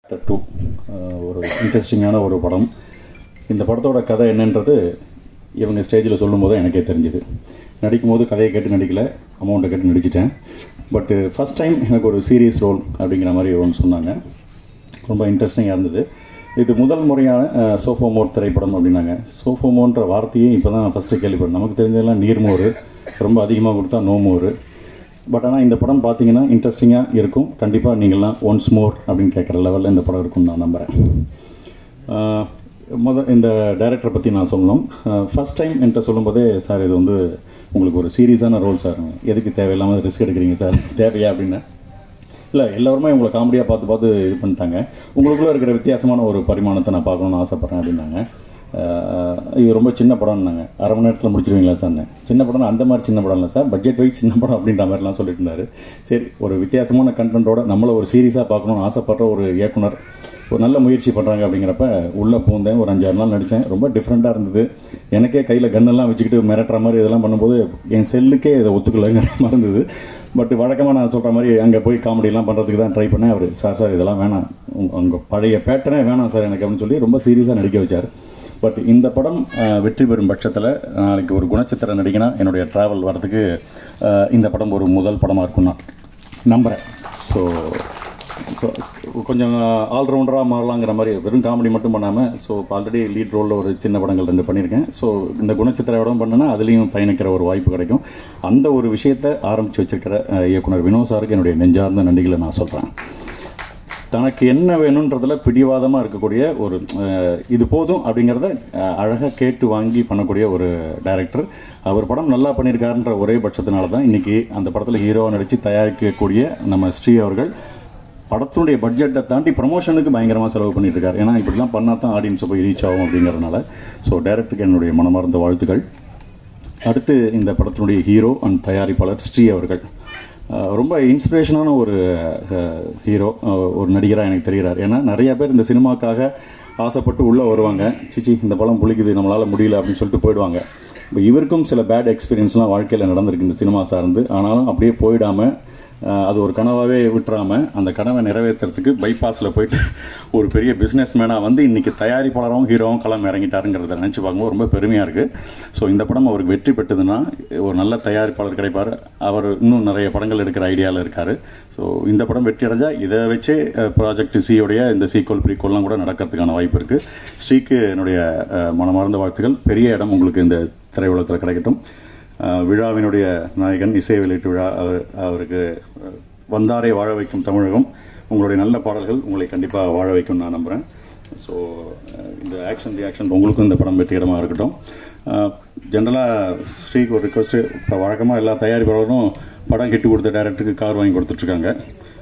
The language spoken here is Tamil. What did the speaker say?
டூ ஒரு இன்ட்ரெஸ்டிங்கான ஒரு படம் இந்த படத்தோட கதை என்னன்றது இவங்க ஸ்டேஜில் சொல்லும்போது எனக்கே தெரிஞ்சுது நடிக்கும்போது கதையை கேட்டு நடிக்கல அமௌண்ட்டை கேட்டு நடிச்சிட்டேன் பட்டு ஃபஸ்ட் டைம் எனக்கு ஒரு சீரியஸ் ரோல் அப்படிங்கிற மாதிரி ஒன்று சொன்னாங்க ரொம்ப இன்ட்ரெஸ்டிங்காக இருந்தது இது முதல் முறையான சோஃபோமோர் திரைப்படம் அப்படின்னாங்க சோஃபோமோன்ற வார்த்தையே இப்போ தான் ஃபஸ்ட்டு கேள்விப்பட்டேன் நமக்கு தெரிஞ்சதெல்லாம் நீர்மோர் ரொம்ப அதிகமாக கொடுத்தா நோமோர் பட் ஆனால் இந்த படம் பார்த்தீங்கன்னா இன்ட்ரெஸ்டிங்காக இருக்கும் கண்டிப்பாக நீங்கள்லாம் ஒன்ஸ் மோர் அப்படின்னு கேட்குற லெவலில் இந்த படம் இருக்கும்னு நான் நம்புகிறேன் முத இந்த டைரக்டரை பற்றி நான் சொல்லணும் ஃபஸ்ட் டைம் என்கிட்ட சொல்லும்போதே சார் இது வந்து உங்களுக்கு ஒரு சீரியஸான ரோல் சார் எதுக்கு தேவையில்லாமல் ரிஸ்க் எடுக்கிறீங்க சார் தேவையா அப்படின்னு இல்லை எல்லோருமே உங்களை காமெடியாக பார்த்து பார்த்து இது பண்ணிட்டாங்க உங்களுக்குள்ளே இருக்கிற வித்தியாசமான ஒரு பரிமாணத்தை நான் பார்க்கணுன்னு ஆசைப்பட்றேன் அப்படின்னாங்க இது ரொம்ப சின்ன படம்னாங்க அரை மணி நேரத்தில் முடிச்சிருவீங்களா சார் சின்ன படம் அந்த மாதிரி சின்ன படம் இல்லை சார் பட்ஜெட் வைஸ் சின்ன படம் அப்படின்ற மாதிரிலாம் சொல்லிட்டு இருந்தாரு சரி ஒரு வித்தியாசமான கண்டென்ட்டோட நம்மளை ஒரு சீரியஸாக பார்க்கணும்னு ஆசைப்படுற ஒரு இயக்குனர் ஒரு நல்ல முயற்சி பண்ணுறாங்க அப்படிங்கிறப்ப உள்ளே பூந்தேன் ஒரு அஞ்சாறு நாள் நடித்தேன் ரொம்ப டிஃப்ரெண்ட்டாக இருந்தது எனக்கே கையில் கன்னெல்லாம் வச்சுக்கிட்டு மிரட்டுற மாதிரி இதெல்லாம் பண்ணும்போது என் செல்லுக்கே இதை ஒத்துக்கலைங்கிற மாதிரி இருந்தது பட் வழக்கமாக நான் சொல்கிற மாதிரி அங்கே போய் காமெடிலாம் பண்ணுறதுக்கு தான் ட்ரை பண்ணேன் அவர் சார் சார் இதெல்லாம் வேணாம் உங்கள் பழைய பேட்டனே வேணாம் சார் எனக்கு அப்படின்னு சொல்லி ரொம்ப சீரியஸாக நடிக்க வச்சார் பட் இந்த படம் வெற்றி பெறும் பட்சத்தில் நாளைக்கு ஒரு குணச்சித்திர நடிகனா என்னுடைய ட்ராவல் வரதுக்கு இந்த படம் ஒரு முதல் படமாக இருக்கும் நான் நம்புகிறேன் ஸோ ஸோ கொஞ்சம் ஆல்ரவுண்டராக மாறலாங்கிற மாதிரி வெறும் காமெடி மட்டும் பண்ணாமல் ஸோ ஆல்ரெடி லீட் ரோலில் ஒரு சின்ன படங்கள் ரெண்டு பண்ணியிருக்கேன் ஸோ இந்த குணச்சித்திர படம் பண்ணனா அதுலேயும் பயணிக்கிற ஒரு வாய்ப்பு கிடைக்கும் அந்த ஒரு விஷயத்தை ஆரம்பித்து வச்சிருக்கிற இயக்குனர் வினோத் சாருக்கு என்னுடைய நெஞ்சார்ந்த நன்றிகளை நான் சொல்கிறேன் தனக்கு என்ன வேணுன்றதுல பிடிவாதமாக இருக்கக்கூடிய ஒரு இது போதும் அப்படிங்கிறத அழகாக கேட்டு வாங்கி பண்ணக்கூடிய ஒரு டைரக்டர் அவர் படம் நல்லா பண்ணியிருக்காருன்ற ஒரே பட்சத்தினால தான் இன்றைக்கி அந்த படத்தில் ஹீரோவாக நடித்து தயாரிக்கக்கூடிய நம்ம ஸ்ரீ அவர்கள் படத்தினுடைய பட்ஜெட்டை தாண்டி ப்ரமோஷனுக்கு பயங்கரமாக செலவு பண்ணிட்டு இருக்காரு ஏன்னா இப்படிலாம் பண்ணால் தான் ஆடியன்ஸை போய் ரீச் ஆகும் அப்படிங்கிறதுனால ஸோ டைரக்டருக்கு என்னுடைய மனமார்ந்த வாழ்த்துக்கள் அடுத்து இந்த படத்தினுடைய ஹீரோ அண்ட் தயாரிப்பாளர் ஸ்ரீ அவர்கள் ரொம்ப இன்ஸ்பிரேஷனான ஒரு ஹீரோ ஒரு நடிகராக எனக்கு தெரிகிறார் ஏன்னா நிறைய பேர் இந்த சினிமாக்காக ஆசைப்பட்டு உள்ளே வருவாங்க சிச்சி இந்த படம் புளிக்குது நம்மளால் முடியல அப்படின்னு சொல்லிட்டு போயிடுவாங்க இப்போ இவருக்கும் சில பேட் எக்ஸ்பீரியன்ஸ்லாம் வாழ்க்கையில் நடந்திருக்கு இந்த சினிமா சார்ந்து ஆனாலும் அப்படியே போயிடாமல் அது ஒரு கனவாகவே விட்டுறாமல் அந்த கனவை நிறைவேற்றுறதுக்கு பைபாஸில் போயிட்டு ஒரு பெரிய பிஸ்னஸ் மேனாக வந்து இன்றைக்கி தயாரிப்பாளரும் ஹீரோவும் களம் இறங்கிட்டாருங்கிறத நினச்சி பார்க்கும்போது ரொம்ப பெருமையாக இருக்குது ஸோ இந்த படம் அவருக்கு வெற்றி பெற்றதுன்னா ஒரு நல்ல தயாரிப்பாளர் கிடைப்பார் அவர் இன்னும் நிறைய படங்கள் எடுக்கிற ஐடியாவில் இருக்கார் ஸோ இந்த படம் வெற்றி அடைஞ்சால் இதை வச்சே ப்ராஜெக்ட் சியோடைய இந்த சீக்வல் ப்ரீக்வல்லாம் கூட நடக்கிறதுக்கான வாய்ப்பு இருக்குது ஸ்ரீக்கு என்னுடைய மனமார்ந்த வாழ்த்துக்கள் பெரிய இடம் உங்களுக்கு இந்த திரையுலகத்தில் கிடைக்கட்டும் விழாவினுடைய நாயகன் இசை வெளியீட்டு விழா அவர் அவருக்கு வந்தாரை வாழ வைக்கும் தமிழகம் உங்களுடைய நல்ல பாடல்கள் உங்களை கண்டிப்பாக வாழ வைக்கும் நான் நம்புகிறேன் ஸோ இந்த ஆக்ஷன் ரியாக்ஷன் உங்களுக்கும் இந்த படம் வெற்றிகரமாக இருக்கட்டும் ஜென்ரலாக ஸ்ரீக்கு ஒரு ரிக்வஸ்ட்டு இப்போ வழக்கமாக எல்லா தயாரிப்பாளரும் படம் கெட்டு கொடுத்த டேரக்டருக்கு கார் வாங்கி கொடுத்துட்ருக்காங்க